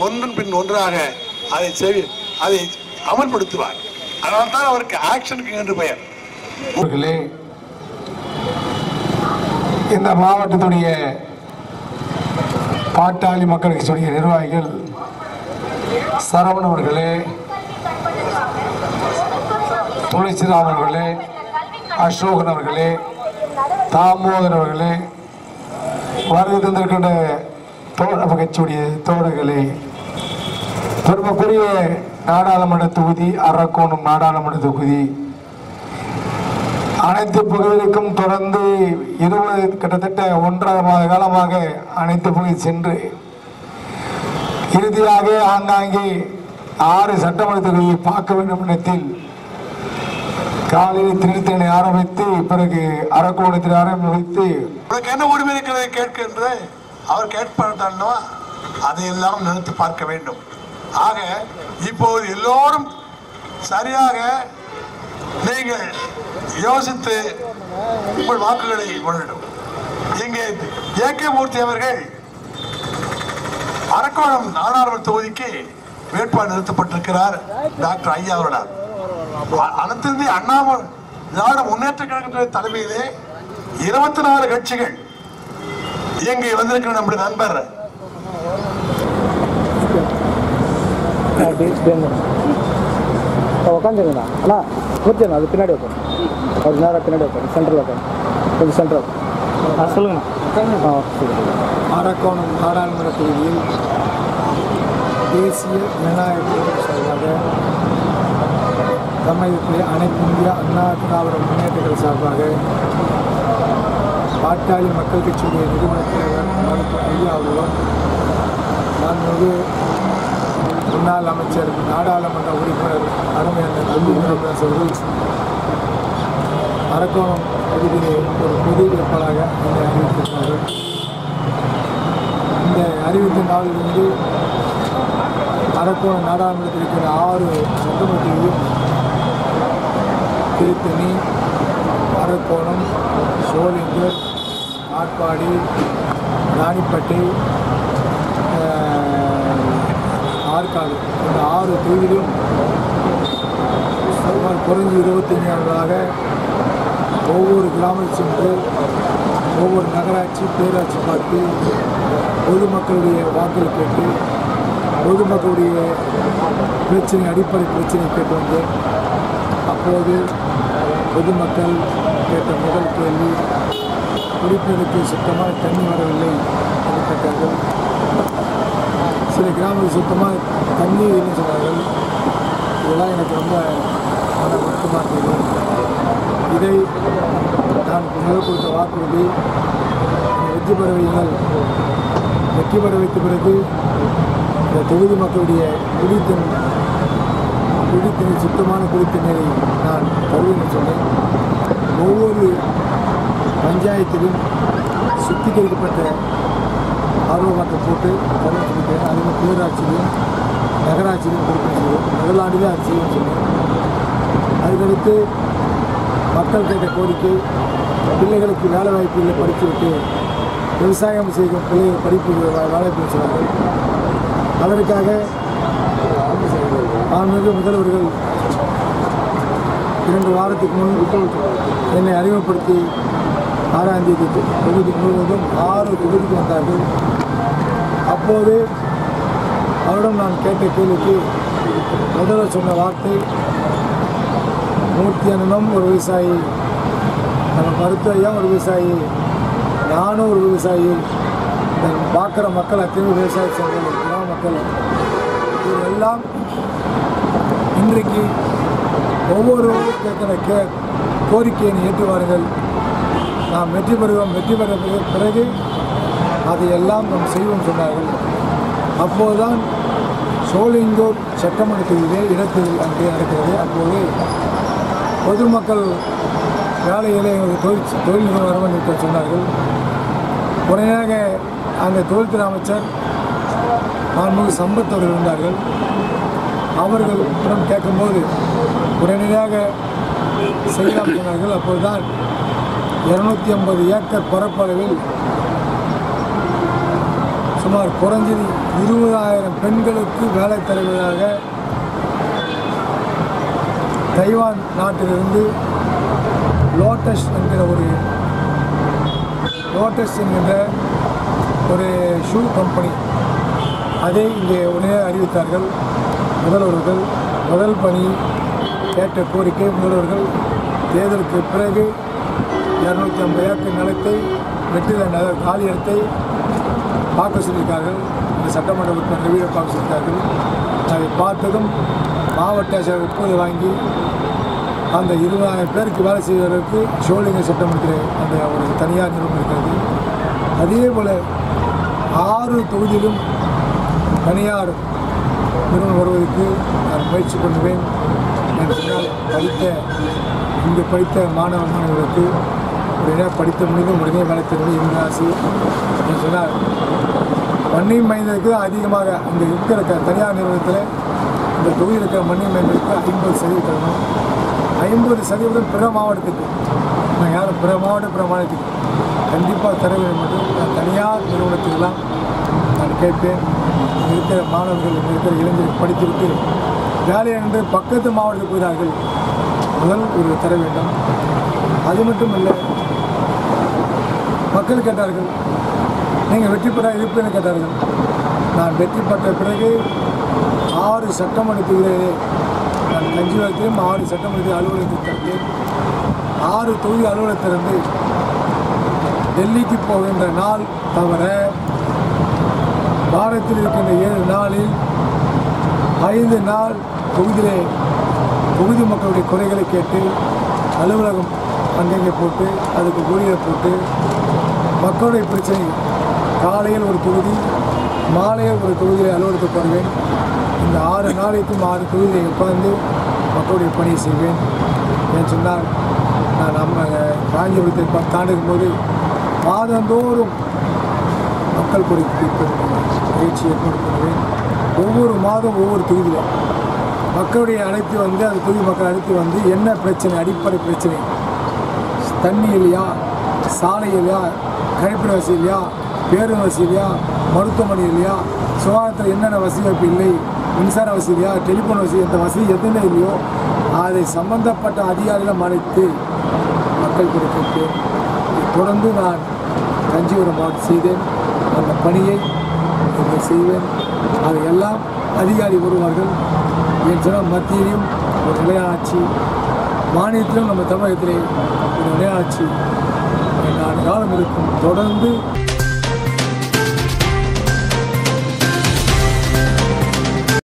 ஒன்றன் பின் ஒன்றாக அதை செவி அதை அமல்படுத்துவார் அதனால்தான் தான் அவருக்கு ஆக்ஷனுக்கு என்று பெயர் அவர்களே இந்த மாவட்டத்துடைய பாட்டாளி மக்கள் கட்சியுடைய நிர்வாகிகள் சரவணன் அவர்களே துளசிராம் அவர்களே அசோகன் அவர்களே தாமோதர் அவர்களே வருகை தந்திருக்கின்ற தோழ கட்சியுடைய தோழர்களே பெருமக்குரிய நாடாளுமன்ற தொகுதி அரக்கோணம் நாடாளுமன்ற தொகுதி அனைத்து பகுதிகளுக்கும் தொடர்ந்து இருபது கிட்டத்தட்ட ஒன்றரை மாத காலமாக அனைத்து பகுதி சென்று இறுதியாக ஆங்காங்கே ஆறு சட்டமன்ற தொகுதியை பார்க்க வேண்டும் இடத்தில் காலையில் திருத்தணி ஆரம்பித்து பிறகு அரக்கோணத்தில் ஆரம்பித்து உனக்கு என்ன உரிமை இருக்கிறது கேட்கின்றது அவர் கேட்பார்னா அதையெல்லாம் நினைத்து பார்க்க வேண்டும் ஆக இப்போது எல்லோரும் சரியாக நீங்கள் யோசித்து உங்கள் வாக்குகளை வேண்டும் இங்கே ஏகே மூர்த்தி அவர்கள் அரக்கோணம் நாடாளுமன்ற தொகுதிக்கு வேட்பாளர் நிறுத்தப்பட்டிருக்கிறார் டாக்டர் ஐயா அவர்களால் அ- அனைத்து இந்திய அண்ணாமலை திராவிட முன்னேற்ற கழகத்தின் தலைமையிலே இருபத்தி நாலு கட்சிகள் இங்கே வந்திருக்கிற நம்முடைய நண்பர் உட்காந்துருங்கண்ணா அண்ணா கூர்த்திண்ணா அது பின்னாடி உட்காந்து ஒரு நேரம் பின்னாடி உட்காந்து சென்டரில் உட்காந்து கொஞ்சம் சென்டர் ஆ சொல்லுங்கண்ணா ஆ சரி அரக்கோணம் நாடாளுமன்ற தொகுதியில் தேசிய ஜனநாயக கூட்டணி சார்பாக தமிழகத்திலே அனைத்து இந்திய அண்ணா திராவிட முன்னேற்றங்கள் சார்பாக பாட்டாளி மக்கள் கட்சியுடைய நிறுவன தலைவர் மருத்துவர் ஐயா அவர்களும் மாண்புமிகு முன்னாள் அமைச்சர் நாடாளுமன்ற உறுப்பினர் அருமையான நம்பிக்கை அவர்கள் அரக்கோணம் பகுதியிலே ஒரு பொது வேட்பாளராக என்னை அறிவித்திருக்கிறார்கள் இந்த அறிவித்த நாளிலிருந்து அரக்கோணம் நாடாளுமன்றத்தில் இருக்கிற ஆறு சட்டமன்றத்தையும் திருத்தணி அரக்கோணம் சோளிங்கர் ஆட்பாடி ராணிப்பேட்டை ஆஹ், ஆற்காடு இந்த ஆறு தொகுதியிலும் சுமார் குறைஞ்சு இருபத்தஞ்சு ஆண்டுகளாக ஒவ்வொரு கிராமம் சென்று ஒவ்வொரு நகராட்சி பேராட்சி பார்த்து பொதுமக்களுடைய வாக்குகள் கேட்டு பொதுமக்களுடைய பிரச்சனை அடிப்படை பிரச்சனை கேட்டு வந்தேன் அப்போது பொதுமக்கள் கேட்ட முதல் கேள்வி குடிப்பதற்கு சுத்தமாக தண்ணி வரவில்லை என்று கேட்டார்கள் சில கிராமத்தில் சுத்தமாக தண்ணி இல்லைன்னு சொன்னார்கள் இதெல்லாம் எனக்கு ரொம்ப மன வருத்தமாக இருந்தது இதை நான் முதல் கொடுத்த வாக்குறுதி என்னை வெற்றி பெற வையுங்கள் வெற்றி பெற வைத்த பிறகு இந்த தொகுதி மக்களுடைய குடித்தன் குடித்தண்ணீர் சுத்தமான குடித்தண்ணீரை நான் தருவேன் சொன்னேன் ஒவ்வொரு பஞ்சாயத்திலும் சுத்திகரிக்கப்பட்ட ஆர்வமாற்றம் போட்டு தருவேன் சொல்லிட்டேன் அதே மாதிரி பேராட்சியிலும் நகராட்சியிலும் கொடுப்பேன் சொல்லுவேன் முதல் ஆண்டிலே அது செய்வேன் சொன்னேன் அதுக்கடுத்து மக்கள் கேட்ட கோரிக்கை பிள்ளைகளுக்கு வேலை வாய்ப்பு இல்லை படித்துவிட்டு விவசாயம் செய்யும் பிள்ளைகள் படிப்பு வே- வேலைவாய்ப்பு சொன்னார்கள் அதற்காக மாண்புமிகு முதல்வர்கள் இரண்டு வாரத்துக்கு முன் என்னை அறிமுகப்படுத்தி ஆறாம் தேதி தொகுதி முழுவதும் ஆறு தொகுதிக்கு வந்தார்கள் அப்போது அவரிடம் நான் கேட்ட கேள்விக்கு முதல்வர் சொன்ன வார்த்தை மூர்த்தி அண்ணனும் ஒரு விவசாயி நம்ம மருத்துவ ஐயா ஒரு விவசாயி நானும் ஒரு விவசாயி இந்த பார்க்குற மக்கள் அத்தனை விவசாய சங்கங்கள் கிராம மக்கள் இவரெல்லாம் இன்றைக்கு ஒவ்வொருவரும் கேட்கிற கே கோரிக்கையை ஏற்றுவார்கள் நாம் வெற்றி பெறுவோம் வெற்றி பெற பிற- பிறகு அதையெல்லாம் நாம் செய்வோம் சொன்னார்கள் அப்போதுதான் சோளிங்கூர் சட்டமன்ற தொகுதியிலே இடத்தில் அங்கே நடக்கிறது அப்போது பொதுமக்கள் வேலைகளை எங்களுக்கு தொழில் தொழில் நிறுவனம் என்று சொன்னார்கள் உடனடியாக அந்த தொழில்துறை அமைச்சர் மாண்புமிகு சம்பத் அவர்கள் இருந்தார்கள் அவர்களிடம் கேட்கும்போது உடனடியாக செய்யலாம் சொன்னார்கள் அப்போதுதான் இருநூத்தி ஐம்பது ஏக்கர் பரப்பளவில் சுமார் குறைஞ்சது இருபதாயிரம் பெண்களுக்கு வேலை தருவதாக தைவான் நாட்டிலிருந்து லோட்டஸ் என்கிற ஒரு லோட்டஸ் என்கின்ற ஒரு ஷூ கம்பெனி அதை இங்கே உடனே அறிவித்தார்கள் முதல்வர்கள் முதல் பணி கேட்ட கோரிக்கை முதல்வர்கள் தேர்தலுக்கு பிறகு இரநூத்தி ஐம்பது ஏக்கர் நிலத்தை வெற்றில நகர் காலி இடத்தை பார்க்க சொல்லியிருக்கார்கள் இந்த சட்டமன்ற உறுப்பினர் ரவியை பார்க்க சொல்லியிருக்கார்கள் அதை பார்த்ததும் மாவட்ட செயலர் ஒப்புதல் வாங்கி அந்த இருபதாயிரம் பேருக்கு வேலை செய்வதற்கு ஷோலிங்க சட்டமன்றத்தில் அந்த ஒரு தனியார் நிறுவனம் இருக்கிறது அதே போல் ஆறு தொகுதியிலும் தனியார் நிறுவனம் வருவதற்கு நான் முயற்சி பண்ணுவேன் என்று சொன்னால் படித்த இங்கு படித்த மாணவ மாணவர்களுக்கு உடனே படித்த முடிந்தும் உடனே வேலை தருவது எங்கள் ஆசை என்று சொன்னால் மண்ணின் மைந்தருக்கு அதிகமாக இந்த இருக்கிற க- தனியார் நிறுவனத்தில் இந்த தொகுதியில் இருக்கிற மண்ணின் மைந்தருக்கு ஐம்பது சதவீதம் தரணும் ஐம்பது சதவீதம் பிற மாவட்டத்துக்கு நான் யாரும் பிற மாவட்ட பிற மாநிலத்துக்கு கண்டிப்பாக தர வேண்டும் என்று நான் தனியார் நிறுவனத்துக்கெல்லாம் நான் கேட்பேன் இங்க இருக்கிற மாணவர்கள் இங்க இருக்கிற இளைஞர்கள் படித்துவிட்டு வேலை என்று பக்கத்து மாவட்டத்துக்கு போகிறார்கள் முதல் ஒரு தர வேண்டும் அது மட்டும் இல்லை மக்கள் கேட்டார்கள் நீங்கள் வெற்றி பெற இருப்பேன்னு கேட்டார்கள் நான் வெற்றி பெற்ற பிறகு ஆறு சட்டமன்ற தொகுதிகளிலே நான் கஞ்சிவரத்திலும் ஆறு சட்டமன்ற அலுவலகத்தை திறந்தேன் ஆறு தொகுதி அலுவலகத்திலிருந்து டெல்லிக்கு போகின்ற நாள் தவிர வாரத்தில் இருக்கின்ற ஏழு நாளில் ஐந்து நாள் தொகுதியிலே தொகுதி மக்களுடைய குறைகளை கேட்டு அலுவலகம் அங்கங்கே போட்டு அதுக்கு ஊழியரை போட்டு மக்களுடைய பிரச்சனை காலையில் ஒரு தொகுதி மாலையில் ஒரு தொகுதியில் அலுவலகத்துக்கு வருவேன் இந்த ஆறு நாளைக்கும் ஆறு தொகுதியை உட்கார்ந்து மக்களுடைய பணியை செய்வேன் ஏன் சொன்னால் நான் நம்ம காஞ்சிபுரத்தை ப- தாண்டுக்கும் போது மாதந்தோறும் மக்கள் குறித்து பயிற்சி ஏற்பாடு பண்ணுவேன் ஒவ்வொரு மாதம் ஒவ்வொரு தொகுதியில் மக்களுடைய அழைத்து வந்து அந்த தொகுதி மக்கள் அழைத்து வந்து என்ன பிரச்சனை அடிப்படை பிரச்சனை தண்ணி இல்லையா சாலை இல்லையா கழிப்பிட வசதி இல்லையா பேருந்து வசதி இல்லையா மருத்துவமனை இல்லையா சுகாதாரத்தில் என்னென்ன வசதி வாய்ப்பு இல்லை மின்சார வசதி இல்லையா டெலிஃபோன் வசதி எந்த வசதி எதுவுமே இல்லையோ அதை சம்பந்தப்பட்ட அதிகாரிகளும் அழைத்து மக்கள் கொடுத்து தொடர்ந்து நான் கஞ்சிபுரம் மாவட்டம் செய்தேன் அந்த பணியை இங்கே செய்வேன் அதையெல்லாம் அதிகாரி வருவார்கள் என் சொன்னால் மத்தியிலும் ஒரு நிலையான ஆட்சி மாநிலத்திலும் நம்ம தமிழகத்திலே ஒரு நிலையான ஆட்சி நாலு காலம் இருக்கும் தொடர்ந்து